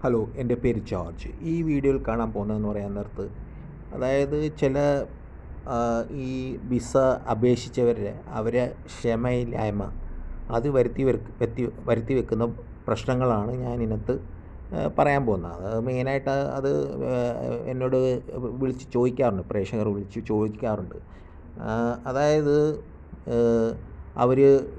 hello എൻ്റെ പേര് George ഈ വീഡിയോയിൽ കാണാൻ പോകുന്നതെന്ന് പറയാൻ നേരത്ത് അതായത് ചില ആ, ഈ വിസ അപേക്ഷിച്ചവരുടെ അവരെ ക്ഷമയില്ലായ്മ അത് വരുത്തി വെക്ക് വരുത്തി വരുത്തി വെക്കുന്ന പ്രശ്നങ്ങളാണ് ഞാൻ ഇതിനകത്ത് ആ, പറയാൻ പോകുന്നത് അത് മെയിനായിട്ട് അത് ആ, എന്നോട് വിളിച്ച് ചോദിക്കാറുണ്ട് പ്രേക്ഷകർ വിളിച്ച് ചോദിക്കാറുണ്ട് ആ, അതായത് അവർ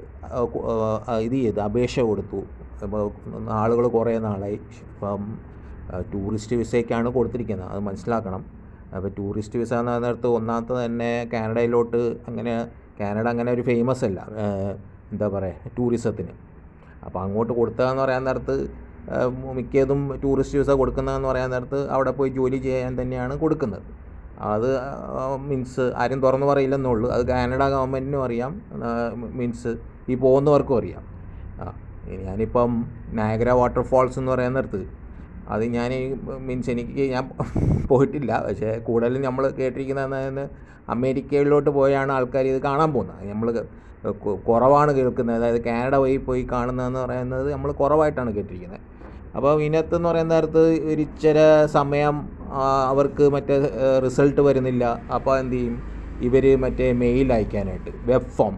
ഇത് ചെയ്ത് അപേക്ഷ കൊടുത്തു അപ്പോൾ ആളുകൾ കുറേ നാളായി ഇപ്പം ടൂറിസ്റ്റ് വിസയ്ക്കാണ് കൊടുത്തിരിക്കുന്നത് അത് മനസ്സിലാക്കണം അപ്പോൾ ടൂറിസ്റ്റ് വിസ എന്ന് നേരത്ത് ഒന്നാമത്തെ തന്നെ കാനഡയിലോട്ട് അങ്ങനെ കാനഡ അങ്ങനെ ഒരു ഫേമസ് അല്ല ആ, എന്താ പറയുക ടൂറിസത്തിന് അപ്പോൾ അങ്ങോട്ട് കൊടുത്തതെന്ന് പറയാൻ നേരത്ത് ആ, മിക്കതും ടൂറിസ്റ്റ് വിസ കൊടുക്കുന്നതെന്ന് പറയാൻ നേരത്ത് അവിടെ പോയി ജോലി ചെയ്യാൻ തന്നെയാണ് കൊടുക്കുന്നത് അത് മീൻസ് ആരും തുറന്നു പറയില്ലെന്നുള്ളൂ അത് കാനഡ ഗവൺമെൻറ്റിനും അറിയാം മീൻസ് ഈ പോകുന്നവർക്കും അറിയാം ആ ഞാനിപ്പം നയഗ്ര വാട്ടർഫാൾസ് എന്ന് പറയുന്നിടത്ത് അത് ഞാൻ മീൻസ് എനിക്ക് ഞാൻ പോയിട്ടില്ല പക്ഷേ കൂടുതലും നമ്മൾ കേട്ടിരിക്കുന്നതെന്ന് അമേരിക്കയിലോട്ട് പോയാണ് ആൾക്കാർ ഇത് കാണാൻ പോകുന്നത് നമ്മൾ കുറവാണ് കേൾക്കുന്നത് അതായത് കാനഡ വഴി പോയി കാണുന്നതെന്ന് പറയുന്നത് നമ്മൾ കുറവായിട്ടാണ് കേട്ടിരിക്കുന്നത് അപ്പോൾ ഇതിനകത്ത് എന്ന് പറയുന്ന നേരത്ത് ഒരു ഇച്ചിരി സമയം ആ, അവർക്ക് മറ്റേ റിസൾട്ട് വരുന്നില്ല അപ്പോൾ എന്ത് ചെയ്യും ഇവർ മറ്റേ മെയിൽ അയക്കാനായിട്ട് വെബ് ഫോം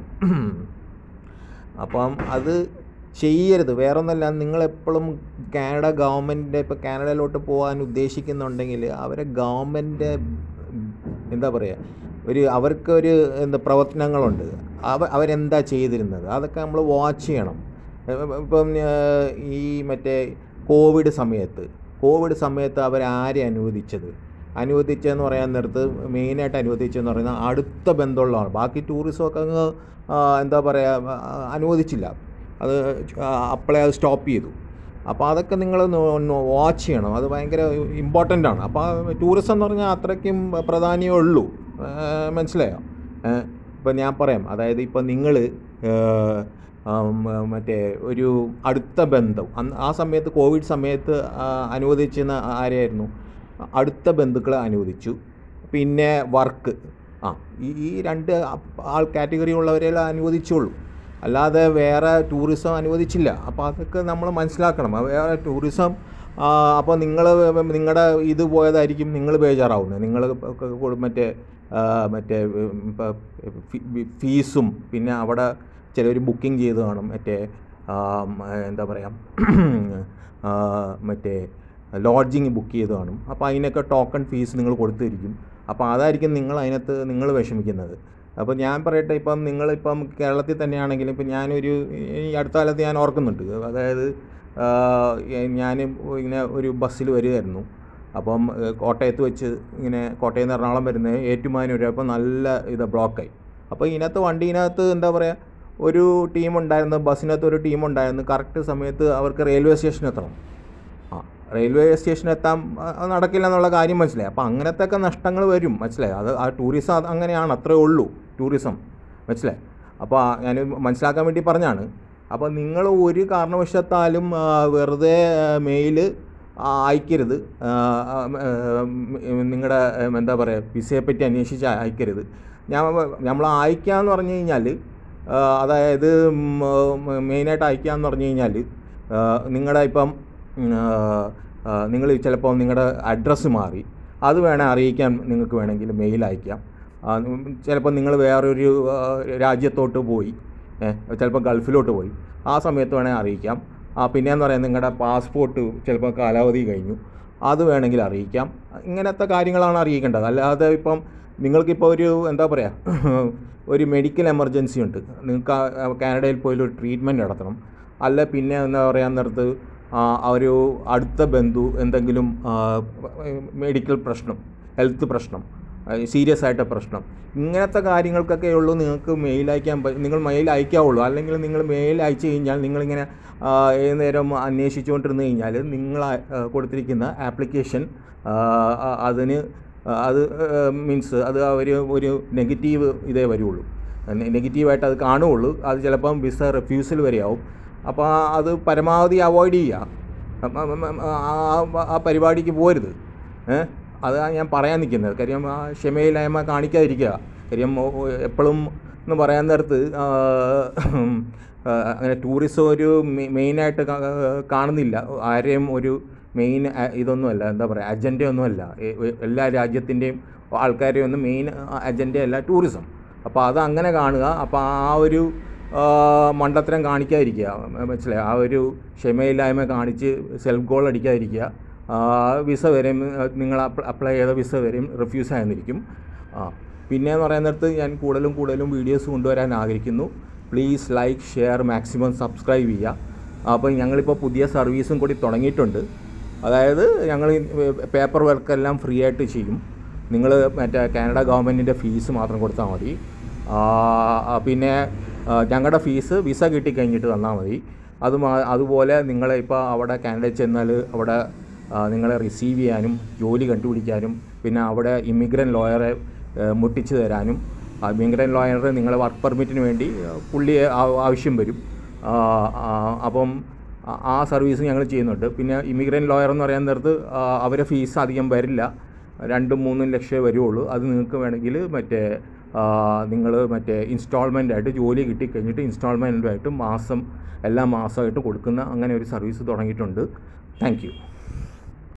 അപ്പം അത് ചെയ്യരുത് വേറൊന്നല്ല നിങ്ങളെപ്പോഴും കാനഡ ഗവൺമെൻറ്റിൻ്റെ ഇപ്പോൾ കാനഡയിലോട്ട് പോകാൻ ഉദ്ദേശിക്കുന്നുണ്ടെങ്കിൽ അവരെ ഗവൺമെൻറ് എന്താ പറയുക ഒരു അവർക്കൊരു എന്താ പ്രവർത്തനങ്ങളുണ്ട് അവ അവരെന്താ ചെയ്തിരുന്നത് അതൊക്കെ നമ്മൾ വാച്ച് ചെയ്യണം ഇപ്പം ഏഹ്, ഈ മറ്റേ കോവിഡ് സമയത്ത് കോവിഡ് സമയത്ത് അവരാരെ അനുവദിച്ചത് അനുവദിച്ചതെന്ന് പറയാൻ നേരത്ത് മെയിനായിട്ട് അനുവദിച്ചതെന്ന് പറയുന്നത് അടുത്ത ബന്ധമുള്ളതാണ് ബാക്കി ടൂറിസമൊക്കെ അങ്ങ് ആ, എന്താ പറയുക അനുവദിച്ചില്ല അത് അപ്പോളെ അത് സ്റ്റോപ്പ് ചെയ്തു അപ്പോൾ അതൊക്കെ നിങ്ങൾ വാച്ച് ചെയ്യണം അത് ഭയങ്കര ഇമ്പോർട്ടൻ്റ് ആണ് അപ്പോൾ ടൂറിസം എന്ന് പറഞ്ഞാൽ അത്രയ്ക്കും പ്രാധാന്യമേ ഉള്ളൂ ആ, മനസ്സിലായോ ഇപ്പം ഞാൻ പറയാം അതായത് ഇപ്പം നിങ്ങൾ മറ്റേ ഒരു അടുത്ത ബന്ധം അന്ന് ആ സമയത്ത് കോവിഡ് സമയത്ത് ആ, അനുവദിച്ചിരുന്ന ആരെയായിരുന്നു അടുത്ത ബന്ധുക്കളെ അനുവദിച്ചു പിന്നെ വർക്ക് ആ ഈ ഈ രണ്ട് ആൾ കാറ്റഗറി ഉള്ളവരെല്ലാം അനുവദിച്ചുള്ളൂ അല്ലാതെ വേറെ ടൂറിസം അനുവദിച്ചില്ല അപ്പോൾ അതൊക്കെ നമ്മൾ മനസ്സിലാക്കണം അത് വേറെ ടൂറിസം അപ്പോൾ നിങ്ങൾ നിങ്ങളുടെ ഇത് പോയതായിരിക്കും നിങ്ങൾ ബേജാറാവുന്നത് നിങ്ങൾ മറ്റേ ആ, മറ്റേ ഉം, ഇപ്പം ഫീ- ഫീസും പിന്നെ അവിടെ ചിലർ ബുക്കിംഗ് ചെയ്ത് കാണും മറ്റേ ആ, മ, എന്താ പറയുക ആ, മറ്റേ ലോഡ്ജിങ് ബുക്ക് ചെയ്ത് കാണും അപ്പോൾ അതിനൊക്കെ ടോക്കൺ ഫീസ് നിങ്ങൾ കൊടുത്തിരിക്കും അപ്പോൾ അതായിരിക്കും നിങ്ങൾ അതിനകത്ത് നിങ്ങൾ വിഷമിക്കുന്നത് അപ്പോൾ ഞാൻ പറയട്ടെ ഇപ്പം നിങ്ങളിപ്പം കേരളത്തിൽ തന്നെയാണെങ്കിലും ഇപ്പം ഞാനൊരു ഈ അടുത്ത കാലത്ത് ഞാൻ ഓർക്കുന്നുണ്ട് അതായത് ഞാൻ ഇങ്ങനെ ഒരു ബസ്സിൽ വരികയായിരുന്നു അപ്പം ഏഹ്, കോട്ടയത്ത് വെച്ച് ഇങ്ങനെ കോട്ടയം നിന്ന് എറണാകുളം വരുന്നത് ഏറ്റുമാനൂർ അപ്പോൾ നല്ല ഇത് ബ്ലോക്കായി അപ്പോൾ ഇതിനകത്ത് വണ്ടീനകത്ത് എന്താ പറയുക ഒരു ടീം ഉണ്ടായിരുന്നു ബസ്സിനകത്ത് ഒരു ടീം ഉണ്ടായിരുന്നു കറക്റ്റ് സമയത്ത് അവർക്ക് റെയിൽവേ സ്റ്റേഷനിൽ എത്തണം ആ റെയിൽവേ സ്റ്റേഷനിൽ എത്താൻ ആ, അത് നടക്കില്ല എന്നുള്ള കാര്യം മനസ്സിലായി അപ്പോൾ അങ്ങനത്തെ ഒക്കെ നഷ്ടങ്ങൾ വരും മനസ്സിലായി അത് ആ ടൂറിസം അത് അങ്ങനെയാണ് അത്രേ ഉള്ളൂ ടൂറിസം മനസ്സിലായി അപ്പോൾ ആ, ഞാൻ മനസ്സിലാക്കാൻ വേണ്ടി പറഞ്ഞാണ് അപ്പോൾ നിങ്ങൾ ഒരു കാരണവശത്താലും ആ, വെറുതെ മെയിൽ അയക്കരുത് നിങ്ങളുടെ എന്താ പറയുക വിസയെ പറ്റി അന്വേഷിച്ച് അയക്കരുത് ഞാൻ നമ്മൾ അയക്കാന്ന് പറഞ്ഞു കഴിഞ്ഞാൽ ആ, അതായത് മെയിനായിട്ട് അയക്കാന്ന് പറഞ്ഞു കഴിഞ്ഞാൽ നിങ്ങളുടെ ഇപ്പം നിങ്ങൾ ചിലപ്പോൾ നിങ്ങളുടെ അഡ്രസ്സ് മാറി അത് വേണേൽ അറിയിക്കാൻ നിങ്ങൾക്ക് വേണമെങ്കിൽ മെയിൽ അയക്കാം ആ, ഉം, ചിലപ്പോൾ നിങ്ങൾ വേറൊരു ആ, രാജ്യത്തോട്ട് പോയി ചിലപ്പോൾ ഗൾഫിലോട്ട് പോയി ആ സമയത്ത് വേണമെങ്കിൽ അറിയിക്കാം ആ പിന്നെയെന്ന് പറയുന്നത് നിങ്ങളുടെ പാസ്പോർട്ട് ചിലപ്പോൾ കാലാവധി കഴിഞ്ഞു അത് വേണമെങ്കിൽ അറിയിക്കാം ഇങ്ങനത്തെ കാര്യങ്ങളാണ് അറിയിക്കേണ്ടത് അല്ലാതെ ഇപ്പം നിങ്ങൾക്കിപ്പോൾ ഒരു എന്താ പറയുക ഒരു മെഡിക്കൽ എമർജൻസി ഉണ്ട് നിങ്ങൾക്ക് ആ കാനഡയിൽ പോയി ഒരു ട്രീറ്റ്മെൻറ്റ് നടത്തണം അല്ല പിന്നെ എന്താ പറയുക നേരത്ത് ഒരു അടുത്ത ബന്ധു എന്തെങ്കിലും മെഡിക്കൽ പ്രശ്നം ഹെൽത്ത് പ്രശ്നം സീരിയസ് ആയിട്ട് പ്രശ്നം ഇങ്ങനത്തെ കാര്യങ്ങൾക്കൊക്കെ ഉള്ളൂ നിങ്ങൾക്ക് മെയിൽ അയക്കാൻ പ- നിങ്ങൾ മെയിൽ അയക്കാവുള്ളൂ അല്ലെങ്കിൽ നിങ്ങൾ മെയിൽ അയച്ചു കഴിഞ്ഞാൽ നിങ്ങളിങ്ങനെ ആ, ഏത് നേരം അന്വേഷിച്ചുകൊണ്ടിരുന്ന് കഴിഞ്ഞാൽ നിങ്ങൾ ആ, കൊടുത്തിരിക്കുന്ന ആപ്ലിക്കേഷൻ അതിന് അത് മീൻസ് അത് അവർ ഒരു നെഗറ്റീവ് ഇതേ വരുള്ളൂ നെഗറ്റീവായിട്ട് അത് കാണുകയുള്ളൂ അത് ചിലപ്പം വിസ റെഫ്യൂസൽ വരെയാവും അപ്പോൾ അത് പരമാവധി അവോയ്ഡ് ചെയ്യുക അപ്പം, ഉം, ഉം, ആ ആ- ആ പരിപാടിക്ക് പോരുത് ഏ അതാണ് ഞാൻ പറയാൻ നിൽക്കുന്നത് കാര്യം ആ ക്ഷമയില്ലായ്മ കാണിക്കാതിരിക്കുക കാര്യം ഓ- ഓ- എപ്പോഴും എന്ന് പറയാൻ നേരത്ത് ആ, ഉം, ആ, അങ്ങനെ ടൂറിസം ഒരു മെ- മെയിനായിട്ട് കാ- കാണുന്നില്ല ആരെയും ഒരു മെയിൻ ഇതൊന്നുമല്ല എന്താ പറയുക അജണ്ടയൊന്നുമല്ല എ- എ- എല്ലാ രാജ്യത്തിൻ്റെയും ആൾക്കാരെയും ഒന്നും മെയിൻ അജണ്ടയല്ല ടൂറിസം അപ്പോൾ അത് അങ്ങനെ കാണുക അപ്പോൾ ആ ഒരു ആ, മണ്ടത്തരം കാണിക്കാതിരിക്കുക മനസ്സിലായി ആ ഒരു ക്ഷമയില്ലായ്മ കാണിച്ച് സെൽഫ് ഗോൾ അടിക്കാതിരിക്കുക ആ, വിസ വരെയും നിങ്ങൾ അപ്ലൈ ചെയ്ത വിസ വരെയും റിഫ്യൂസ് ആയെന്നിരിക്കും ആ പിന്നെ എന്ന് പറയുന്നിടത്ത് ഞാൻ കൂടുതലും കൂടുതലും വീഡിയോസ് കൊണ്ടുവരാൻ ആഗ്രഹിക്കുന്നു please like share maximum subscribe ചെയ്യുക അപ്പോൾ ഞങ്ങളിപ്പോൾ പുതിയ സർവീസും കൂടി തുടങ്ങിയിട്ടുണ്ട് അതായത് ഞങ്ങൾ പേപ്പർ വർക്കെല്ലാം ഫ്രീ ആയിട്ട് ചെയ്യും നിങ്ങൾ മറ്റേ കാനഡ ഗവൺമെൻറ്റിൻ്റെ ഫീസ് മാത്രം കൊടുത്താൽ മതി ആ, ആ, പിന്നെ ഞങ്ങളുടെ ഫീസ് വിസ കിട്ടിക്കഴിഞ്ഞിട്ട് തന്നാൽ മതി അത് മാ- അതുപോലെ നിങ്ങൾ ഇപ്പോൾ അവിടെ കാനഡയിൽ ചെന്നാൽ അവിടെ ആ, നിങ്ങളെ റിസീവ് ചെയ്യാനും ജോലി കണ്ടുപിടിക്കാനും പിന്നെ അവിടെ ഇമിഗ്രൻ്റ് ലോയറെ മുട്ടിച്ച് തരാനും ഇമിഗ്രൻ്റ് ലോയറെ നിങ്ങളെ വർക്ക് പെർമിറ്റിന് വേണ്ടി ആ, പുള്ളിയെ ആ- ആവശ്യം വരും ആ, ആ, അപ്പം ആ- ആ സർവീസ് ഞങ്ങൾ ചെയ്യുന്നുണ്ട് പിന്നെ ഇമിഗ്രൻ്റ് ലോയർ എന്ന് പറയാൻ നേരത്ത് ആ, അവരെ ഫീസ് അധികം വരില്ല രണ്ടും മൂന്നും ലക്ഷമേ വരുള്ളൂ അത് നിങ്ങൾക്ക് വേണമെങ്കിൽ മറ്റേ നിങ്ങൾ മറ്റേ ഇൻസ്റ്റാൾമെൻ്റ് ആയിട്ട് ജോലി കിട്ടിക്കഴിഞ്ഞിട്ട് ഇൻസ്റ്റാൾമെൻ്റായിട്ട് മാസം എല്ലാ മാസമായിട്ട് കൊടുക്കുന്ന അങ്ങനെ ഒരു സർവീസ് തുടങ്ങിയിട്ടുണ്ട് താങ്ക് യു